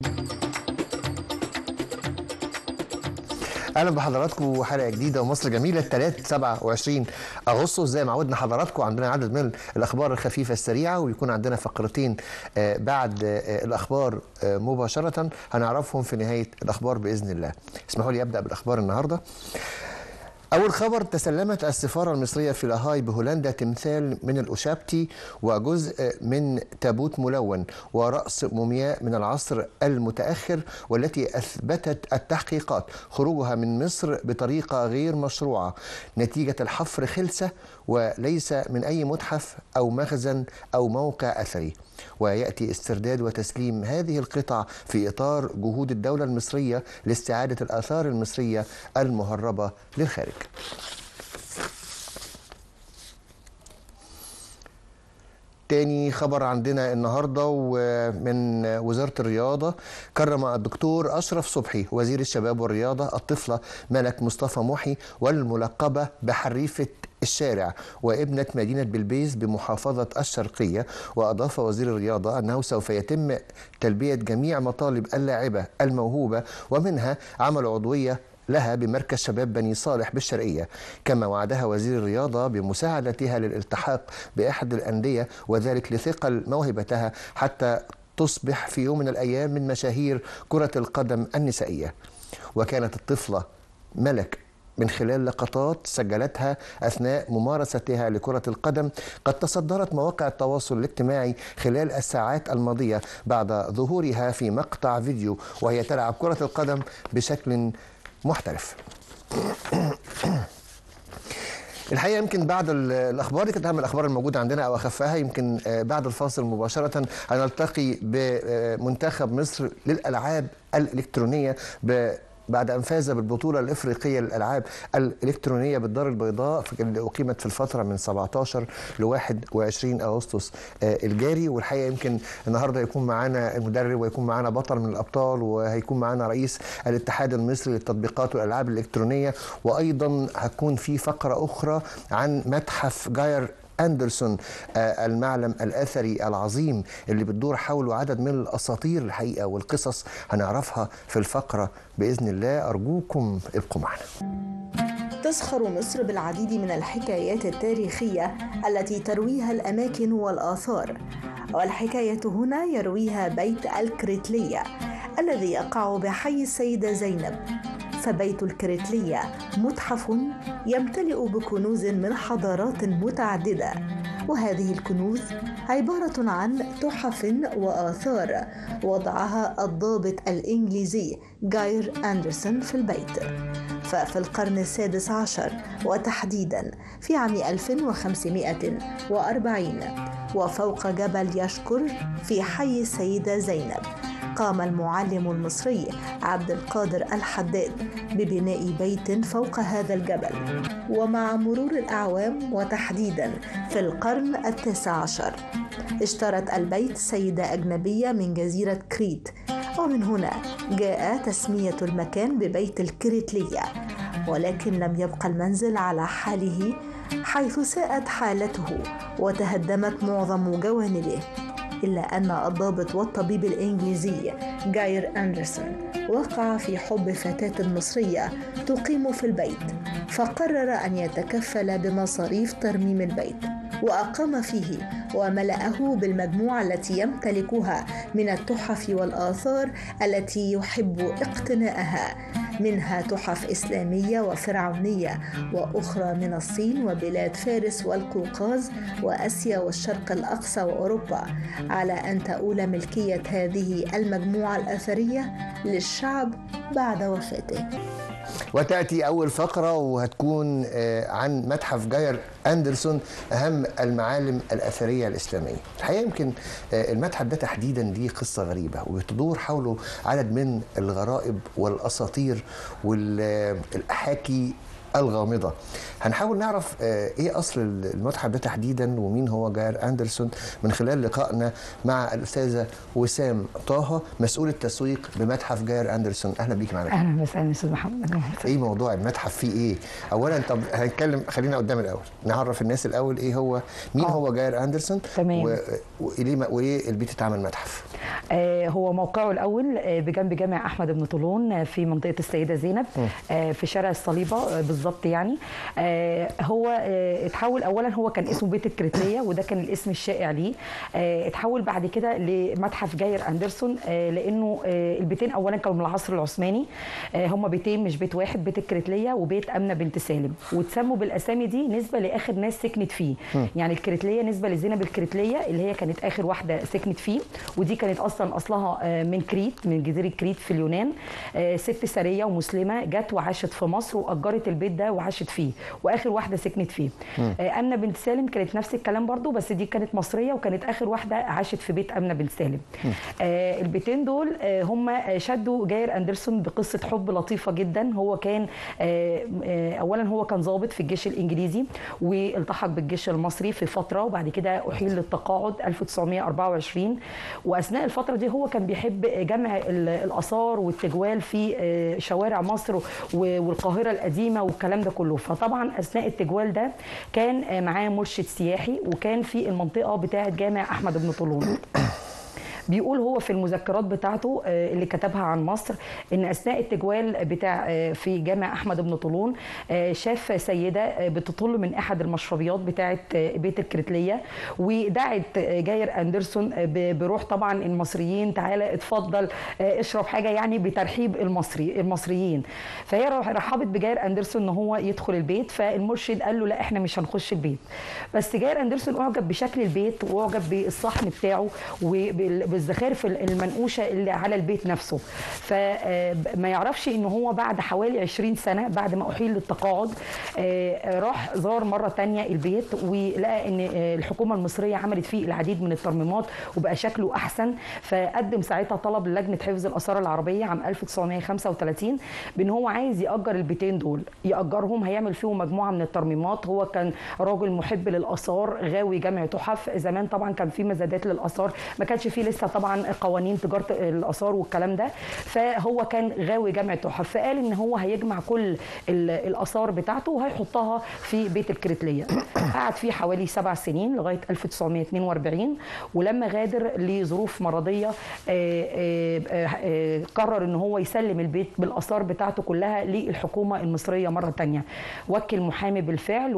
اهلا بحضراتكم حلقه جديده ومصر جميله الثلاث 27 اغسطس زي ما عودنا حضراتكم عندنا عدد من الاخبار الخفيفه السريعه ويكون عندنا فقرتين آه، بعد آه، الاخبار آه، مباشره هنعرفهم في نهايه الاخبار باذن الله اسمحوا لي ابدا بالاخبار النهارده أول خبر تسلمت السفارة المصرية في لاهاي بهولندا تمثال من الأشابتي وجزء من تابوت ملون ورأس مومياء من العصر المتأخر والتي أثبتت التحقيقات خروجها من مصر بطريقة غير مشروعة نتيجة الحفر خلسة وليس من أي متحف أو مخزن أو موقع أثري ويأتي استرداد وتسليم هذه القطع في إطار جهود الدولة المصرية لاستعادة الآثار المصرية المهربة للخارج تاني خبر عندنا النهارده ومن وزاره الرياضه كرم الدكتور اشرف صبحي وزير الشباب والرياضه الطفله ملك مصطفى محي والملقبه بحريفه الشارع وابنة مدينة بلبيس بمحافظة الشرقية وأضاف وزير الرياضة أنه سوف يتم تلبية جميع مطالب اللاعبة الموهوبة ومنها عمل عضوية لها بمركز شباب بني صالح بالشرقية كما وعدها وزير الرياضة بمساعدتها للالتحاق بأحد الأندية وذلك لثقل موهبتها حتى تصبح في يوم من الأيام من مشاهير كرة القدم النسائية وكانت الطفلة ملك من خلال لقطات سجلتها اثناء ممارستها لكره القدم قد تصدرت مواقع التواصل الاجتماعي خلال الساعات الماضيه بعد ظهورها في مقطع فيديو وهي تلعب كره القدم بشكل محترف. الحقيقه يمكن بعد ال- الاخبار دي كانت اهم الاخبار الموجوده عندنا او اخفها يمكن آه، بعد الفاصل مباشره هنلتقي بمنتخب مصر للالعاب الالكترونيه ب بعد ان فاز بالبطوله الافريقيه للالعاب الالكترونيه بالدار البيضاء في- اللي اقيمت في الفتره من 17 ل 21 اغسطس آه، الجاري والحقيقه يمكن النهارده يكون معانا المدرب ويكون معانا بطل من الابطال وهيكون معانا رئيس الاتحاد المصري للتطبيقات والالعاب الالكترونيه وايضا هتكون في فقره اخرى عن متحف جاير أندرسون آه، المعلم الأثري العظيم اللي بتدور حوله عدد من الأساطير الحقيقة والقصص هنعرفها في الفقرة بإذن الله أرجوكم ابقوا معنا تزخر مصر بالعديد من الحكايات التاريخية التي ترويها الأماكن والآثار والحكاية هنا يرويها بيت الكريتلية الذي يقع بحي السيدة زينب فبيت الكريتلية متحف يمتلئ بكنوز من حضارات متعددة وهذه الكنوز عبارة عن تحف وآثار وضعها الضابط الإنجليزي جاير أندرسون في البيت ففي القرن السادس عشر وتحديدا في عام 1540 وفوق جبل يشكر في حي السيدة زينب قام المعلم المصري عبد القادر الحداد ببناء بيت فوق هذا الجبل ومع مرور الأعوام وتحديدا في القرن التاسع عشر اشترت البيت سيدة أجنبية من جزيرة كريت ومن هنا جاء تسمية المكان ببيت الكريتلية ولكن لم يبقى المنزل على حاله حيث ساءت حالته وتهدمت معظم جوانبه إلا أن الضابط والطبيب الإنجليزي جاير أندرسون وقع في حب فتاة مصرية تقيم في البيت فقرر أن يتكفل بمصاريف ترميم البيت وأقام فيه وملأه بالمجموعة التي يمتلكها من التحف والآثار التي يحب اقتناءها منها تحف إسلامية وفرعونية وأخرى من الصين وبلاد فارس والقوقاز وآسيا والشرق الأقصى وأوروبا على أن تؤول ملكية هذه المجموعة الأثرية للشعب بعد وفاته وتأتي أول فقرة وهتكون آه، عن متحف جاير أندرسون أهم المعالم الأثرية الإسلامية الحقيقة يمكن آه، المتحف ده تحديدا ليه قصة غريبة وبتدور حوله عدد من الغرائب والأساطير والأحاكي الغامضة هنحاول نعرف آه، ايه اصل المتحف ده تحديدا ومين هو جاير اندرسون من خلال لقائنا مع الاستاذة وسام طه مسؤول التسويق بمتحف جاير اندرسون اهلا بيك معنا اهلا وسهلا استاذ محمد ايه موضوع المتحف فيه ايه اولا طب هنتكلم خلينا قدام الاول نعرف الناس الاول ايه هو مين آه. هو جاير اندرسون تمام. و- وليه وليه البيت اتعمل متحف آه، هو موقعه الاول آه، بجنب جامع احمد بن طولون آه، في منطقه السيده زينب آه، في شارع الصليبه آه، بالظبط يعني آه، هو آه، اتحول اولا هو كان اسمه بيت الكريتليه وده كان الاسم الشائع ليه آه، اتحول بعد كده لمتحف جاير اندرسون آه، لانه آه، البيتين اولا كانوا من العصر العثماني آه، هما بيتين مش بيت واحد بيت الكريتليه وبيت امنه بنت سالم واتسموا بالاسامي دي نسبه لاخر ناس سكنت فيه يعني الكريتليه نسبه لزينب الكريتليه اللي هي كانت اخر واحده سكنت فيه ودي كانت اصلا اصلها آه، من كريت من جزيره كريت في اليونان آه، ست سريه ومسلمه جت وعاشت في مصر واجرت البيت ده وعاشت فيه واخر واحده سكنت فيه آه، امنه بنت سالم كانت نفس الكلام برضو بس دي كانت مصريه وكانت اخر واحده عاشت في بيت امنه بنت سالم آه، البيتين دول آه، هم آه، شدوا جاير اندرسون بقصه حب لطيفه جدا هو كان آه، آه، اولا هو كان ضابط في الجيش الانجليزي والتحق بالجيش المصري في فتره وبعد كده احيل للتقاعد 1924 واثناء الفتره دي هو كان بيحب جمع ال- الاثار والتجوال في آه، شوارع مصر و- والقاهره القديمه والكلام ده كله فطبعا اثناء التجوال ده كان آه، معاه مرشد سياحي وكان في المنطقه بتاعه جامع احمد بن طولون بيقول هو في المذكرات بتاعته آه، اللي كتبها عن مصر ان اثناء التجوال بتاع آه، في جامع احمد بن طولون آه، شاف سيده آه، بتطل من احد المشربيات بتاعه آه، بيت الكريتليه ودعت آه، جاير اندرسون آه، ب- بروح طبعا المصريين تعالى اتفضل آه، اشرب حاجه يعني بترحيب المصري المصريين فهي راح- رحبت بجاير اندرسون ان هو يدخل البيت فالمرشد قال له لا احنا مش هنخش البيت بس جاير اندرسون اعجب بشكل البيت واعجب بالصحن بتاعه وبالزخارف المنقوشه اللي على البيت نفسه فما يعرفش ان هو بعد حوالي 20 سنه بعد ما احيل للتقاعد آه، راح زار مره تانية البيت ولقى ان آه، الحكومه المصريه عملت فيه العديد من الترميمات وبقى شكله احسن فقدم ساعتها طلب للجنه حفظ الاثار العربيه عام 1935 بان هو عايز ياجر البيتين دول ياجرهم هيعمل فيهم مجموعه من الترميمات هو كان راجل محب للاثار غاوي جمع تحف زمان طبعا كان في مزادات للاثار ما كانش فيه لسه طبعا قوانين تجاره الاثار والكلام ده فهو كان غاوي جمع تحف فقال ان هو هيجمع كل ال- الاثار بتاعته وهيحطها في بيت الكريتليه قعد فيه حوالي سبع سنين لغايه 1942 ولما غادر لظروف مرضيه آه، آه، آه، آه، قرر ان هو يسلم البيت بالاثار بتاعته كلها للحكومه المصريه مره تانية وكل محامي بالفعل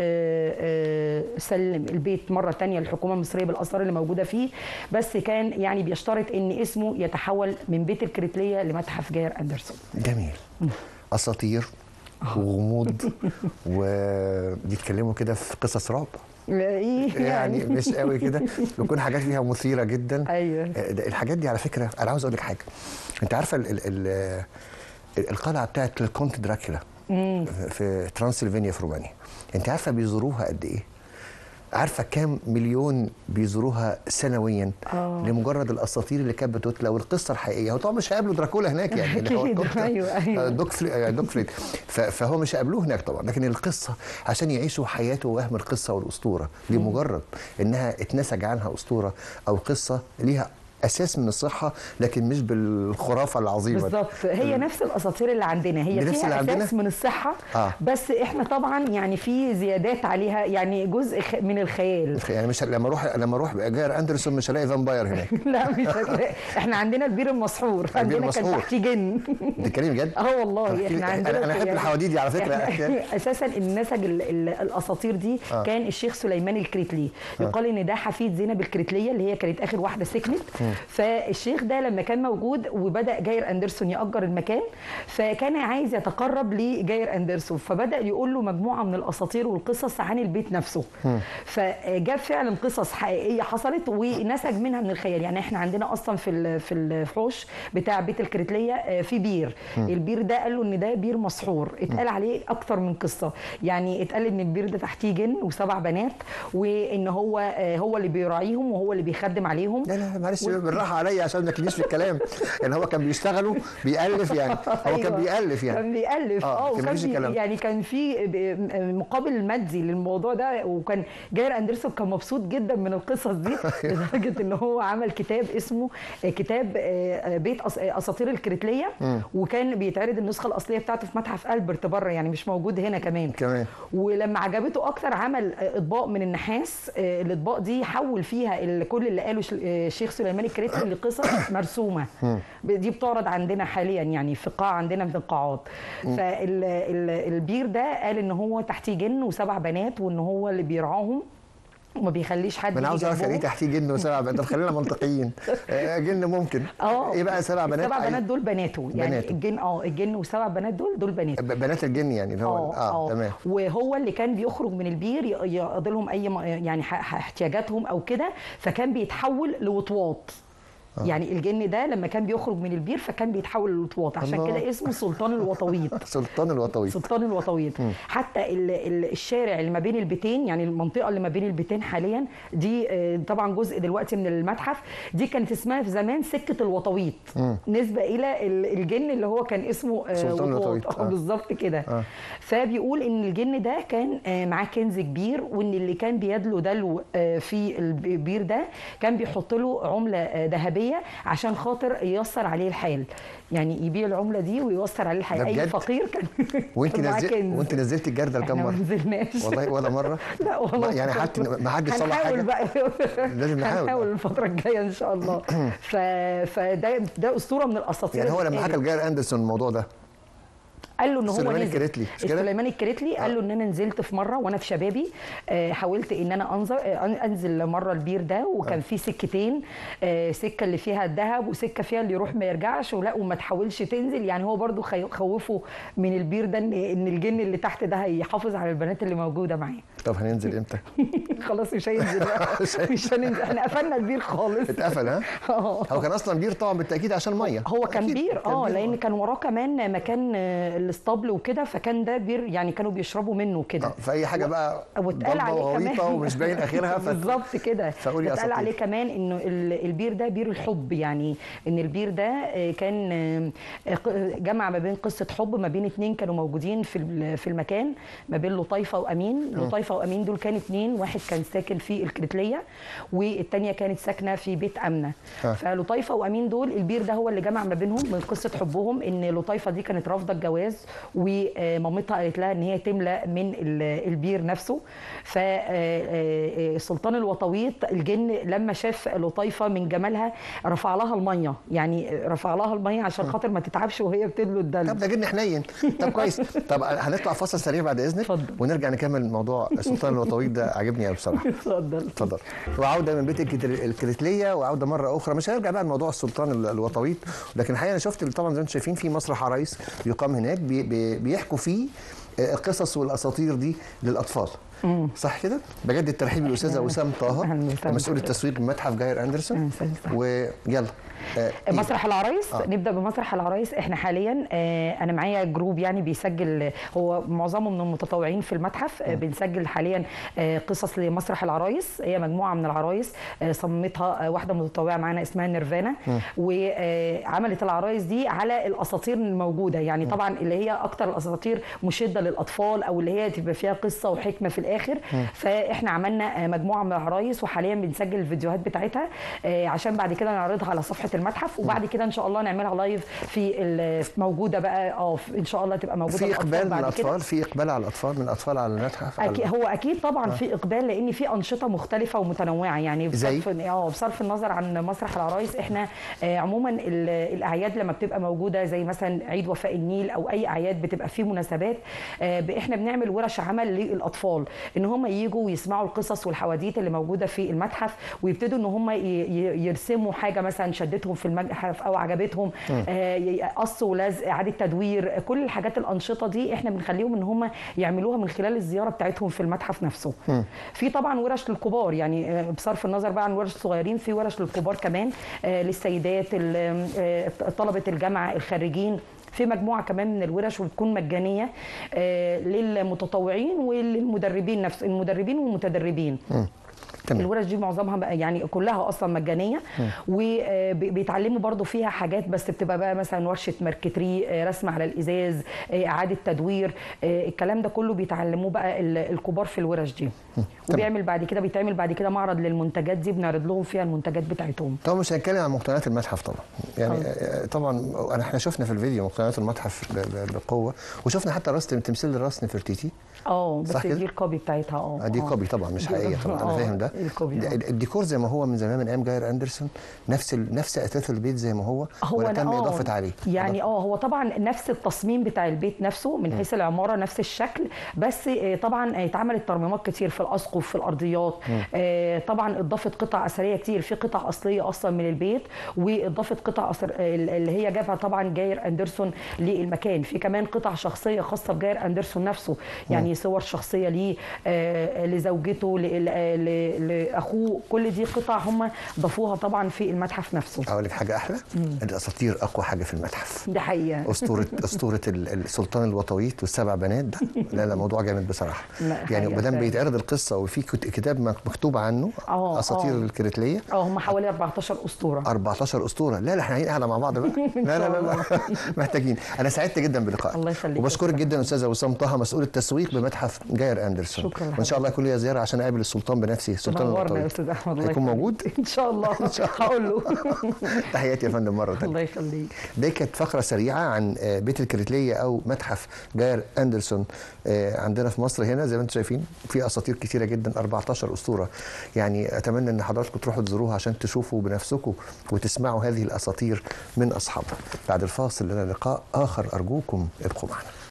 وسلم البيت مره تانية للحكومه المصريه بالاثار اللي موجوده فيه بس كان يعني بيشترط ان اسمه يتحول من بيت الكريتليه لمتحف جاير اندرسون جميل اساطير وغموض وبيتكلموا كده في قصص رعب ايه يعني مش قوي كده بيكون حاجات فيها مثيره جدا ايوه آه، ده الحاجات دي على فكره انا عاوز اقول لك حاجه انت عارفه ال ال ال القلعه بتاعت الكونت دراكولا في ترانسلفانيا في رومانيا انت عارفه بيزوروها قد ايه عارفه كام مليون بيزوروها سنويا آه. لمجرد الاساطير اللي كانت بتتلى والقصه الحقيقيه هو طبعا مش هيقابلوا دراكولا هناك يعني اللي هو أكيد. الكونت- أيوة، أيوة. آه، دوك فري... دوك فريد ف- فهو مش هيقابلوه هناك طبعا لكن القصه عشان يعيشوا حياته وهم القصه والاسطوره لمجرد انها اتنسج عنها اسطوره او قصه ليها اساس من الصحه لكن مش بالخرافه العظيمه دي. بالظبط هي نفس الاساطير اللي عندنا هي دي نفس اللي فيها عندنا؟ اساس من الصحه آه. بس احنا طبعا يعني في زيادات عليها يعني جزء خ- من الخيال يعني مش لما اروح لما اروح جاير اندرسون مش هلاقي فامباير هناك لا مش هتلاقي. احنا عندنا البير المسحور عندنا كان المسحور. تحتيه جن بتتكلمي بجد؟ اه والله احكي لي- احنا عندنا انا أنا احب يعني- الحواديت دي على فكره إحنا اساسا اللي نسج ال- ال- الاساطير دي آه. كان الشيخ سليمان الكريتلي يقال ان ده حفيد زينب الكريتليه اللي هي كانت اخر واحده سكنت فالشيخ ده لما كان موجود وبدا جاير اندرسون ياجر المكان فكان عايز يتقرب لجاير اندرسون فبدا يقول له مجموعه من الاساطير والقصص عن البيت نفسه فجاب فعلا قصص حقيقيه حصلت ونسج منها من الخيال يعني احنا عندنا اصلا في ال- في الحوش بتاع بيت الكريتليه آه، في بير البير ده قال له ان ده بير مسحور اتقال عليه اكتر من قصه يعني اتقال ان البير ده تحتيه جن وسبع بنات وان هو آه، هو اللي بيراعيهم وهو اللي بيخدم عليهم لا لا معلش و- بالراحه عليا عشان ما تجيش في الكلام يعني هو كان بيشتغلوا بيالف يعني هو كان أيوة. بيالف يعني كان بيألف آه، اه كان وكان مفيش بي كلام. يعني كان في ب- مقابل مادي للموضوع ده وكان جاير اندرسون كان مبسوط جدا من القصص دي لدرجه ان هو عمل كتاب اسمه كتاب آه، بيت أس- اساطير الكريتليه وكان بيتعرض النسخه الاصليه بتاعته في متحف البرت بره يعني مش موجود هنا كمان كمان ولما عجبته اكتر عمل اطباق من النحاس آه، الاطباق دي حول فيها ال- كل اللي قاله ش- آه، الشيخ سليمان الكريتلي لقصص مرسومه دي بتعرض عندنا حاليا يعني في قاعه عندنا من القاعات فالبير ده قال ان هو تحتيه جن وسبع بنات وان هو اللي بيرعاهم وما بيخليش حد ما انا يجي عاوز اعرف يعني ايه جنبهم. تحتيه جن وسبع بنات طب خلينا منطقيين آه، جن ممكن اه ايه بقى سبع بنات السبع عايز- بنات دول بناته يعني بناته. الجن اه الجن والسبع بنات دول دول بناته ب- بنات الجن يعني اللي هو اه تمام وهو اللي كان بيخرج من البير ي- يقضي لهم اي م- يعني ح- ح- احتياجاتهم او كده فكان بيتحول لوطواط يعني الجن ده لما كان بيخرج من البير فكان بيتحول لوطواط عشان الله. كده اسمه سلطان الوطويط سلطان الوطوي سلطان الوطويط حتى ال- ال- الشارع اللي ما بين البيتين يعني المنطقه اللي ما بين البيتين حاليا دي آه، طبعا جزء دلوقتي من المتحف دي كانت اسمها في زمان سكه الوطويط نسبه الى ال- الجن اللي هو كان اسمه آه، سلطان وطواط. الوطويط. آه، آه. بالظبط كده آه. فبيقول ان الجن ده كان آه، معاه كنز كبير وان اللي كان بيدلو دلو آه، في البير ده كان بيحط له عمله آه، ذهبيه عشان خاطر ييسر عليه الحال يعني يبيع العمله دي وييسر عليه الحال ده اي بجد؟ فقير كان وانت كان معاه نزل كنز. وانت نزلت الجردل كام احنا ما مره نزلناش والله ولا مره لا والله ما- يعني حتى ما حدش صلح هنحاول حاجه بقى لازم نحاول. هنحاول الفتره الجايه ان شاء الله ف... فده ده اسطوره من الاساطير يعني هو لما حكى اللي لجاير اندرسون الموضوع ده قال له ان هو سليمان نزل الكريتلي، مش كده؟ سليمان الكريتلي قال له ان انا نزلت في مره وانا في شبابي آه، حاولت ان انا انظر آه، انزل مره البير ده وكان في سكتين آه، سكه اللي فيها الذهب وسكه فيها اللي يروح ما يرجعش ولا وما تحاولش تنزل يعني هو برضو خي- خوفه من البير ده ان ان الجن اللي تحت ده هيحافظ على البنات اللي موجوده معاه طب هننزل امتى؟ خلاص مش هينزل بقى. مش هننزل احنا قفلنا البير خالص اتقفل ها؟ آه. هو كان اصلا بير طبعا بالتاكيد عشان ميه هو كان أكيد بير اه بير. لان كان وراه كمان مكان آه، الاسطبل وكده فكان ده بير يعني كانوا بيشربوا منه كده آه، فاي حاجه بقى واتقال ضلمة عليه وغويطة كمان ومش باين اخرها ف... بالظبط كده فقولي اتقال أساطير. عليه كمان انه ال- البير ده بير الحب يعني ان البير ده آه، كان آه، ق- جمع ما بين قصه حب ما بين اتنين كانوا موجودين في ال- في المكان ما بين لطيفه وامين لطيفه وامين دول كانوا اتنين واحد كان ساكن في الكريتليه والتانيه كانت ساكنه في بيت امنه آه. فلطيفه وامين دول البير ده هو اللي جمع ما بينهم من قصه حبهم ان لطيفه دي كانت رافضه الجواز ومامتها قالت لها ان هي تملى من ال- البير نفسه فسلطان الوطويط الجن لما شاف لطيفه من جمالها رفع لها الميه يعني رفع لها الميه عشان خاطر ما تتعبش وهي بتدلو الدلو طب ده جن حنين طب كويس طب هنطلع فاصل سريع بعد اذنك اتفضل. ونرجع نكمل موضوع سلطان الوطويط ده عجبني قوي بصراحه اتفضل اتفضل وعوده من بيت الكتر- الكريتليه وعوده مره اخرى مش هنرجع بقى لموضوع السلطان ال- الوطويط لكن الحقيقه انا شفت طبعا زي ما انتم شايفين في مسرح عرايس بيقام هناك بي بي بيحكوا فيه آه، القصص والاساطير دي للاطفال صح كده؟ بجد الترحيب بالاستاذه وسام طه أهلاً وسهلاً. مسؤول التسويق بمتحف جاير اندرسون أهلاً وسهلاً. ويلا آه، إيه؟ مسرح العرايس آه. آه. نبدا بمسرح العرايس احنا حاليا آه انا معايا جروب يعني بيسجل هو معظمه من المتطوعين في المتحف آه بنسجل حاليا آه قصص لمسرح العرايس هي مجموعه من العرايس آه صممتها آه واحده متطوعه معانا اسمها نيرفانا وعملت العرايس دي على الاساطير الموجوده يعني طبعا اللي هي اكتر الاساطير مشده للاطفال او اللي هي تبقى فيها قصه وحكمه في الاخر فاحنا عملنا آه مجموعه من العرايس وحاليا بنسجل الفيديوهات بتاعتها آه عشان بعد كده نعرضها على صفحه المتحف وبعد كده ان شاء الله نعملها لايف في ال- موجوده بقى اه في- ان شاء الله تبقى موجوده في للأطفال اقبال من بعد كده. الاطفال في اقبال على الاطفال من الاطفال على المتحف على- أكيد هو اكيد طبعا في اقبال لان في انشطه مختلفه ومتنوعه يعني زي؟ بصرف اه بصرف النظر عن مسرح العرايس احنا آه عموما ال- الاعياد لما بتبقى موجوده زي مثلا عيد وفاء النيل او اي اعياد بتبقى فيه مناسبات آه ب- احنا بنعمل ورش عمل للاطفال ان هم يجوا ويسمعوا القصص والحواديت اللي موجوده في المتحف ويبتدوا ان هم ي- ي- يرسموا حاجه مثلا شدتهم في المتحف او عجبتهم آه ي- قص ولزق اعاده تدوير كل الحاجات الانشطه دي احنا بنخليهم ان هم يعملوها من خلال الزياره بتاعتهم في المتحف نفسه في طبعا ورش للكبار يعني آه، بصرف النظر بقى عن ورش الصغيرين في ورش للكبار كمان آه، للسيدات ال- آه، طلبه الجامعه الخريجين في مجموعه كمان من الورش وبتكون مجانيه آه، للمتطوعين وللمدربين نفس المدربين والمتدربين تمام. الورش دي معظمها بقى يعني كلها اصلا مجانيه وبيتعلموا برضو فيها حاجات بس بتبقى بقى مثلا ورشه ماركتري آه، رسم على الازاز آه، اعاده تدوير آه، الكلام ده كله بيتعلموه بقى ال- الكبار في الورش دي وبيعمل بعد كده بيتعمل بعد كده معرض للمنتجات دي بنعرض لهم فيها المنتجات بتاعتهم طبعا مش هنتكلم عن مقتنيات المتحف طبعا يعني آه. آه، طبعا أنا- احنا شفنا في الفيديو مقتنيات المتحف ب- ب- بقوه وشفنا حتى راس تمثيل راس نفرتيتي اه صح بس كده؟ دي الكوبي بتاعتها اه آه، دي آه. كوبي طبعا مش دي- حقيقيه طبعا انا آه، فاهم ده الكوبي د- آه. الديكور زي ما هو من زمان من ايام جاير اندرسون نفس ال... نفس اثاث البيت زي ما هو, هو ولا أنا- تم آه، اضافه عليه يعني اه هو طبعا نفس التصميم بتاع البيت نفسه من حيث العماره نفس الشكل بس آه، طبعا آه، اتعملت ترميمات كتير في الاسقف في الارضيات آه، طبعا اضافه قطع اثريه كتير في قطع اصليه اصلا من البيت واضافه قطع أثر آه، اللي هي جابها طبعا جاير اندرسون للمكان في كمان قطع شخصيه خاصه بجاير اندرسون نفسه يعني صور شخصيه ليه آه، لزوجته ل- ل- ل- لاخوه كل دي قطع هم ضافوها طبعا في المتحف نفسه اقول لك حاجه احلى الاساطير اقوى حاجه في المتحف ده حقيقه اسطوره اسطوره ال- السلطان الوطويت والسبع بنات ده لا لا موضوع جامد بصراحه لا، يعني حقيقة ما دام فعلا. بيتعرض القصه وفي كت- كتاب مكتوب عنه آه، اساطير آه. الكريتليه اه هم حوالي 14 اسطوره 14 اسطوره لا لا احنا عايزين قاعده مع بعض بقى لا لا لا, لا. محتاجين انا سعدت جدا بلقائك الله يخليك. وبشكرك جدا استاذه وسام طه مسؤول التسويق بمتحف جاير اندرسون شكراً وان شاء الله يكون ليا زياره عشان اقابل السلطان بنفسي السلطان تنورنا يا الوطوي استاذ احمد الله هيكون يخليك. موجود ان شاء الله هقول له تحياتي يا فندم مره ثانيه الله يخليك دي كانت فقرة سريعة عن آه، بيت الكريتلية أو متحف جاير أندرسون آه، عندنا في مصر هنا زي ما انتم شايفين في أساطير كتيرة جدا 14 أسطورة يعني أتمنى أن حضراتكم تروحوا تزوروها عشان تشوفوا بنفسكم وتسمعوا هذه الأساطير من أصحابها بعد الفاصل لنا لقاء آخر أرجوكم ابقوا معنا